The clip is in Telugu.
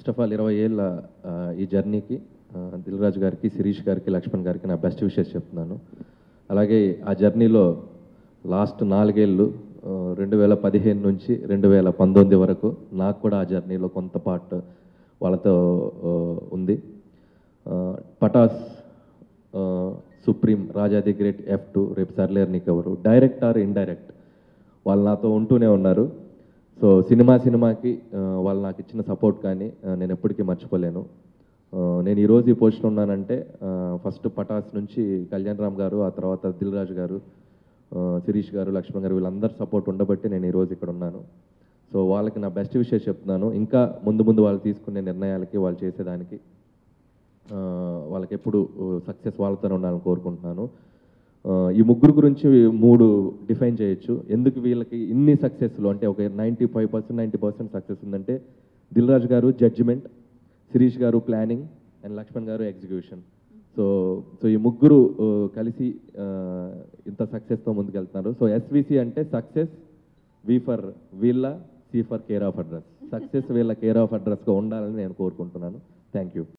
ఫస్ట్ ఆఫ్ ఆల్ ఇరవై ఏళ్ళ ఆ, ఈ జర్నీకి ఆ, దిల్ రాజు గారికి శిరీష్ గారికి లక్ష్మణ్ గారికి నా బెస్ట్ విషెస్ చెప్తున్నాను అలాగే ఆ జర్నీలో లాస్ట్ నాలుగేళ్ళు ఆ, రెండు వేల పదిహేను నుంచి రెండు వేల పంతొమ్మిది వరకు నాకు కూడా ఆ జర్నీలో కొంత పార్ట్ వాళ్ళతో ఆ, ఉంది ఆ, పటాస్ ఆ, Supreme Raja the Great F two రేపు సర్లేర్ నీకెవరు డైరెక్ట్ ఆర్ ఇండైరెక్ట్ వాళ్ళు నాతో ఉంటూనే ఉన్నారు సో సినిమా సినిమాకి ఆ, వాళ్ళు నాకు ఇచ్చిన సపోర్ట్ కానీ ఆ, నేను ఎప్పటికీ మర్చిపోలేను ఆ, నేను ఈరోజు ఈ పొజిషన్ ఉన్నానంటే ఫస్ట్ పటాస్ నుంచి కళ్యాణ్ రామ్ గారు ఆ తర్వాత దిల్ రాజు గారు ఆ, శిరీష్ గారు లక్ష్మణ్ గారు వీళ్ళందరి సపోర్ట్ ఉండబట్టి నేను ఈరోజు ఇక్కడ ఉన్నాను సో వాళ్ళకి నా బెస్ట్ విషయం చెప్తున్నాను ఇంకా ముందు ముందు వాళ్ళు తీసుకునే నిర్ణయాలకి వాళ్ళు చేసేదానికి ఆ, వాళ్ళకి ఎప్పుడు సక్సెస్ వాళ్ళతోనే ఉండాలని కోరుకుంటున్నాను ఆ, ఈ ముగ్గురు గురించి మూడు డిఫైన్ చేయొచ్చు ఎందుకు వీళ్ళకి ఇన్ని సక్సెస్లు అంటే ఒక ninety five percent ninety percent success ఉందంటే దిల్ రాజు గారు జడ్జిమెంట్ శిరీష్ గారు ప్లానింగ్ అండ్ లక్ష్మణ్ గారు ఎగ్జిక్యూషన్ సో సో ఈ ముగ్గురు ఆ, కలిసి ఆ, ఇంత సక్సెస్తో ముందుకెళ్తున్నారు సో ఎస్విసి అంటే సక్సెస్ వి ఫర్ వీళ్ళ C for care of address success వీళ్ళ కేర్ ఆఫ్ అడ్రస్గా ఉండాలని నేను కోరుకుంటున్నాను థ్యాంక్ యూ